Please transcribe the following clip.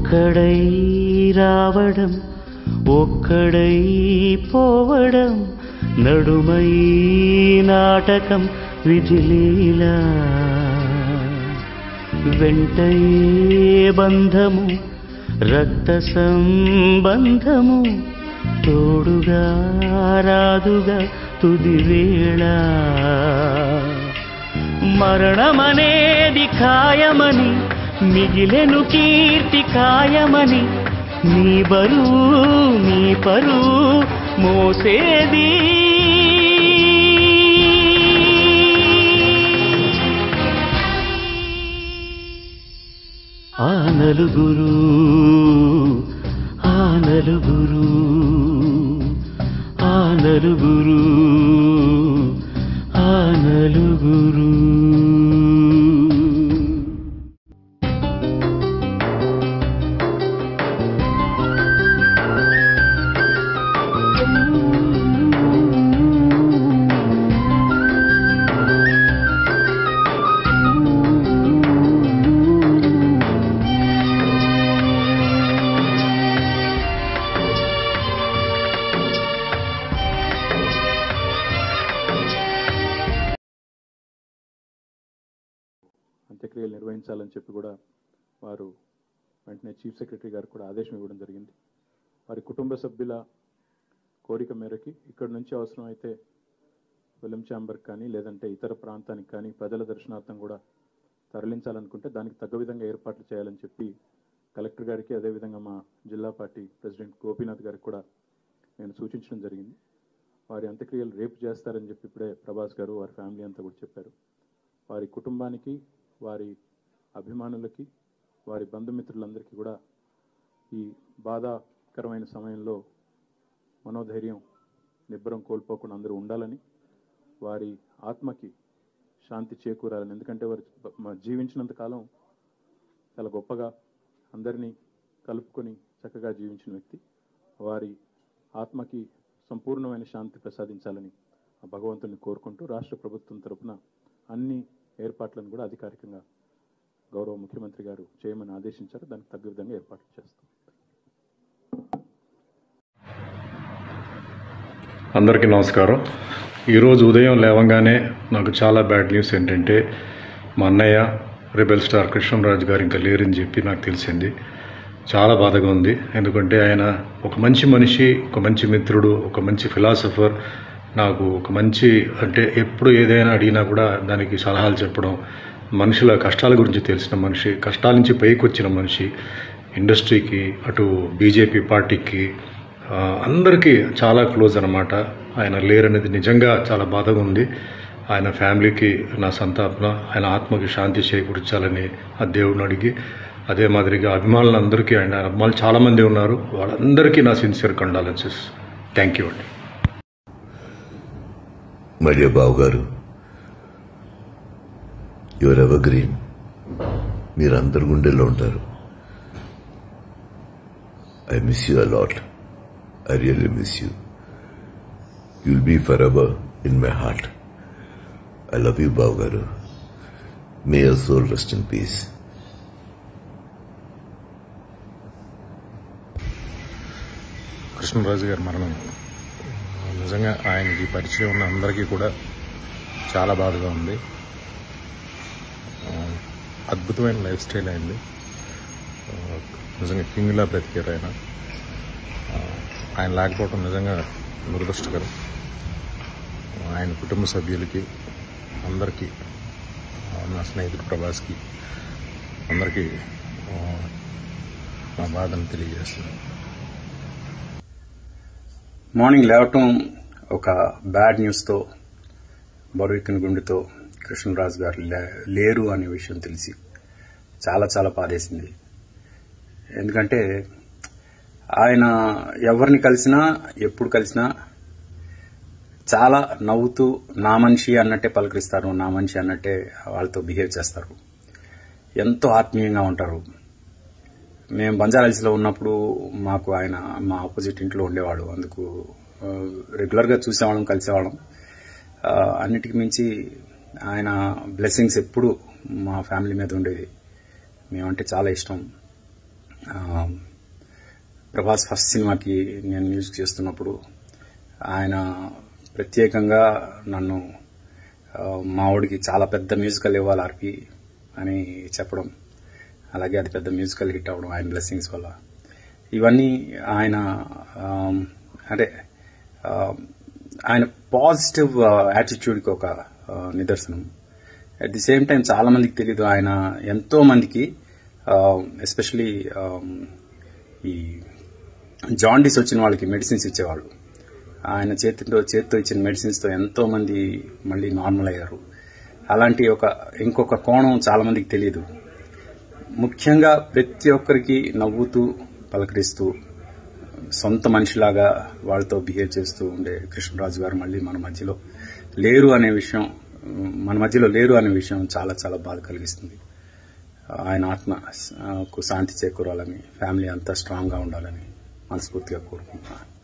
ఒక్కడై రావడం ఒక్కడై పోవడం నడుమై నాటకం విధిలీలా వెంటయే బంధము రక్త సంబంధము తోడుగా రాదుగా తుది వేళ మరణమనేది ఖాయమని మిగిలెను కీర్తి ఖాయమని నీ బరువు నీ పరువు మోసేది ఆ నలుగురు ఆ నలుగురు ఆ నలుగురు ఆ నలుగురు అంత్యక్రియలు నిర్వహించాలని చెప్పి కూడా వారు వెంటనే చీఫ్ సెక్రటరీ గారికి కూడా ఆదేశం ఇవ్వడం జరిగింది వారి కుటుంబ సభ్యుల కోరిక మేరకి ఇక్కడ నుంచి అవసరమైతే ఫిలిం ఛాంబర్ కానీ లేదంటే ఇతర ప్రాంతానికి కానీ ప్రజల దర్శనార్థం కూడా తరలించాలనుకుంటే దానికి తగ్గ విధంగా ఏర్పాట్లు చేయాలని చెప్పి కలెక్టర్ గారికి అదేవిధంగా మా జిల్లా పార్టీ ప్రెసిడెంట్ గోపీనాథ్ గారికి కూడా నేను సూచించడం జరిగింది వారి అంత్యక్రియలు రేపు చేస్తారని చెప్పి ఇప్పుడే ప్రభాస్ గారు వారి ఫ్యామిలీ అంతా కూడా చెప్పారు వారి కుటుంబానికి వారి అభిమానులకి వారి బంధుమిత్రులందరికీ కూడా ఈ బాధాకరమైన సమయంలో మనోధైర్యం నిబ్బరం కోల్పోకుండా అందరూ ఉండాలని వారి ఆత్మకి శాంతి చేకూరాలని ఎందుకంటే వారు మ- జీవించినంత కాలం చాలా గొప్పగా అందరినీ కలుపుకొని చక్కగా జీవించిన వ్యక్తి వారి ఆత్మకి సంపూర్ణమైన శాంతి ప్రసాదించాలని ఆ భగవంతుని కోరుకుంటూ రాష్ట్ర ప్రభుత్వం తరపున అన్ని ఏర్పాట్లను కూడా అధికారికంగా గౌరవ ముఖ్యమంత్రి గారు చేయమని ఆదేశించారు దానికి తగ్గ విధంగా ఏర్పాట్లు చేస్తాం అందరికీ నమస్కారం ఈరోజు ఉదయం లేవగానే నాకు చాలా బ్యాడ్ న్యూస్ ఏంటంటే మా అన్నయ్య రెబెల్ స్టార్ కృష్ణరాజు గారు ఇంకా లేరని చెప్పి నాకు తెలిసింది చాలా బాధగా ఉంది ఎందుకంటే ఆయన ఒక మంచి మనిషి ఒక మంచి మిత్రుడు ఒక మంచి ఫిలాసఫర్ నాకు ఒక మంచి అంటే ఎప్పుడు ఏదైనా అడిగినా కూడా దానికి సలహాలు చెప్పడం మనుషుల కష్టాల గురించి తెలిసిన మనిషి కష్టాల నుంచి పైకి వచ్చిన మనిషి ఇండస్ట్రీకి అటు బీజేపీ పార్టీకి ఆ, అందరికీ చాలా క్లోజ్ అనమాట ఆయన లేరనేది నిజంగా చాలా బాధగా ఉంది ఆయన ఫ్యామిలీకి నా సంతాపన ఆయన ఆత్మకి శాంతి చేకూర్చాలని ఆ దేవుడిని అడిగి అదే మాదిరిగా అభిమానులందరికీ ఆయన అభిమానులు చాలామంది ఉన్నారు వాళ్ళందరికీ నా సిన్సియర్ కండాలెన్సెస్ థ్యాంక్ యూ అండి my dear Babu garu your evergreen మీరందరు గుండెల్లో ఉంటారు I miss you a lot I really miss you you'll be forever in my heart I love you Babu garu may your soul rest in peace Krishnaraju గారి మరణం నిజంగా ఆయనకి పరిచయం ఉన్న అందరికీ కూడా చాలా బాధగా ఉంది ఆ, అద్భుతమైన లైఫ్ స్టైల్ అయింది ఆ, నిజంగా కింగ్లా బ్రతికారు ఆయన ఆ, ఆయన లేకపోవడం నిజంగా దురదృష్టకరం ఆయన కుటుంబ సభ్యులకి అందరికీ ఆ, నా స్నేహితుడు ప్రభాస్కి అందరికీ ఆ, నా బాధను తెలియజేస్తున్నాను మార్నింగ్ లేవటం ఒక బ్యాడ్ న్యూస్తో బరువెక్కిన గుండెతో కృష్ణరాజు గారు లే- లేరు అనే విషయం తెలిసి చాలా చాలా బాధేసింది ఎందుకంటే ఆయన ఎవరిని కలిసినా ఎప్పుడు కలిసినా చాలా నవ్వుతూ నా మనిషి అన్నట్టే పలకరిస్తారు నా మనిషి అన్నట్టే వాళ్ళతో బిహేవ్ చేస్తారు ఎంతో ఆత్మీయంగా ఉంటారు మేము బంజారాహిల్స్లో ఉన్నప్పుడు మాకు ఆయన మా ఆపోజిట్ ఇంట్లో ఉండేవాడు అందుకు ఆ, రెగ్యులర్గా చూసేవాళ్ళం కలిసేవాళ్ళం ఆ, అన్నిటికి మించి ఆయన బ్లెస్సింగ్స్ ఎప్పుడు మా ఫ్యామిలీ మీద ఉండేది మేమంటే చాలా ఇష్టం ఆ, ప్రభాస్ ఫస్ట్ సినిమాకి నేను మ్యూజిక్ చేస్తున్నప్పుడు ఆయన ప్రత్యేకంగా నన్ను ఆ, మా వాడికి చాలా పెద్ద మ్యూజికల్ ఇవ్వాలి ఆర్పి అని చెప్పడం అలాగే అది పెద్ద మ్యూజికల్ హిట్ అవ్వడం ఆయన బ్లెస్సింగ్స్ వల్ల ఇవన్నీ ఆయన ఆ, అంటే ఆ, ఆయన పాజిటివ్ యాటిట్యూడ్కి ఒక ఆ, నిదర్శనం అట్ ది సేమ్ టైం చాలా మందికి తెలియదు ఆయన ఎంతో మందికి ఎస్పెషలీ ఈ జాండీస్ వచ్చిన వాళ్ళకి మెడిసిన్స్ ఇచ్చేవాళ్ళు ఆయన చేతితో చేతితో ఇచ్చిన మెడిసిన్స్తో ఎంతో మంది మళ్ళీ నార్మల్ అయ్యారు అలాంటి ఒక ఇంకొక కోణం చాలా మందికి తెలియదు ముఖ్యంగా ప్రతి ఒక్కరికి నవ్వుతూ పలకరిస్తూ సొంత మనిషిలాగా వాళ్ళతో బిహేవ్ చేస్తూ ఉండే కృష్ణరాజు గారు మళ్ళీ మన మధ్యలో లేరు అనే విషయం ఉమ్, మన మధ్యలో లేరు అనే విషయం చాలా చాలా బాధ కలిగిస్తుంది ఆయన ఆత్మకు శాంతి చేకూరాలని ఫ్యామిలీ అంతా స్ట్రాంగ్గా ఉండాలని మనస్ఫూర్తిగా కోరుకుంటున్నాను